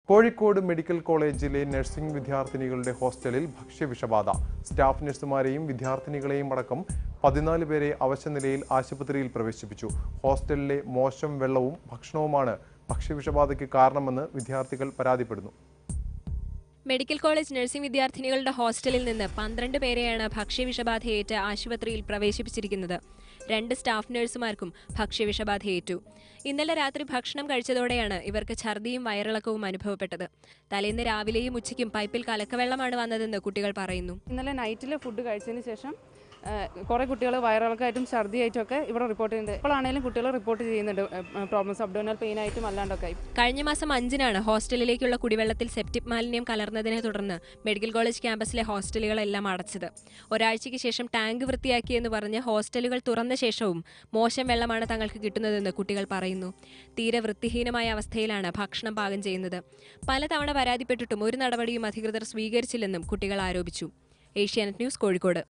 Kozhikode medical കോളേജിലെ nursing വിദ്യാർത്ഥിനികളുടെ ഹോസ്റ്റലിൽ ഭക്ഷ്യവിഷബാധ സ്റ്റാഫ് നഴ്സുമാരെയും വിദ്യാർത്ഥിനികളെയും അടക്കം പതിനാല് പേരെ അവശനിലയിൽ ആശുപത്രിയിൽ പ്രവേശിപ്പിച്ചു ഹോസ്റ്റലിലെ മോശം വെള്ളവും ഭക്ഷണവുമാണ് ഭക്ഷ്യവിഷബാധയ്ക്ക് കാരണമെന്ന് വിദ്യാർത്ഥികൾ പരാതിപ്പെടുന്നു മെഡിക്കൽ കോളേജ് നഴ്സിംഗ് വിദ്യാർത്ഥിനികളുടെ ഹോസ്റ്റലിൽ നിന്ന് പന്ത്രണ്ട് പേരെയാണ് ഭക്ഷ്യവിഷബാധയേറ്റ് ആശുപത്രിയിൽ പ്രവേശിപ്പിച്ചിരിക്കുന്നത് രണ്ട് സ്റ്റാഫ് നഴ്സുമാർക്കും ഭക്ഷ്യവിഷബാധയേറ്റു ഇന്നലെ രാത്രി ഭക്ഷണം കഴിച്ചതോടെയാണ് ഇവർക്ക് ഛർദിയും വയറിളക്കവും അനുഭവപ്പെട്ടത് തലേന്ന് രാവിലെയും ഉച്ചയ്ക്കും പൈപ്പിൽ കലക്കവെള്ളമാണ് വന്നതെന്ന് കുട്ടികൾ പറയുന്നു ഇന്നലെ നൈറ്റിൽ ഫുഡ് കഴിച്ചതിന് ശേഷം കുറേ കുട്ടികൾ വയറിളക്കമായിട്ടും ഛർദിയായിട്ടും ഒക്കെ ഇവിടെ റിപ്പോർട്ട് ചെയ്യുന്നുണ്ട് ഇപ്പോഴാണെങ്കിലും കുട്ടികൾ റിപ്പോർട്ട് ചെയ്യുന്നുണ്ട് പ്രോബ്ലംസ് അബ്ഡോണൽ പെയിൻ ആയിട്ടും അല്ലാണ്ടൊക്കെ ആയി കഴിഞ്ഞ മാസം അഞ്ചിനാണ് ഹോസ്റ്റലിലേക്കുള്ള കുടിവെള്ളത്തിൽ സെപ്റ്റിക് മാലിന്യം കലർന്നതിനെ തുടർന്ന് മെഡിക്കൽ കോളേജ് ക്യാമ്പസിലെ ഹോസ്റ്റലുകളെല്ലാം അടച്ചത് ഒരാഴ്ചയ്ക്ക് ശേഷം ടാങ്ക് വൃത്തിയാക്കിയെന്ന് പറഞ്ഞ് ഹോസ്റ്റലുകൾ തുറന്ന ശേഷവും മോശം വെള്ളമാണ് തങ്ങൾക്ക് കിട്ടുന്നതെന്ന് കുട്ടികൾ പറയുന്നു തീരെ വൃത്തിഹീനമായ അവസ്ഥയിലാണ് ഭക്ഷണം പാകം ചെയ്യുന്നത് പലതവണ പരാതിപ്പെട്ടിട്ടും ഒരു നടപടിയും അധികൃതർ സ്വീകരിച്ചില്ലെന്നും കുട്ടികൾ ആരോപിച്ചു ഏഷ്യാനെറ്റ് ന്യൂസ് കോഴിക്കോട്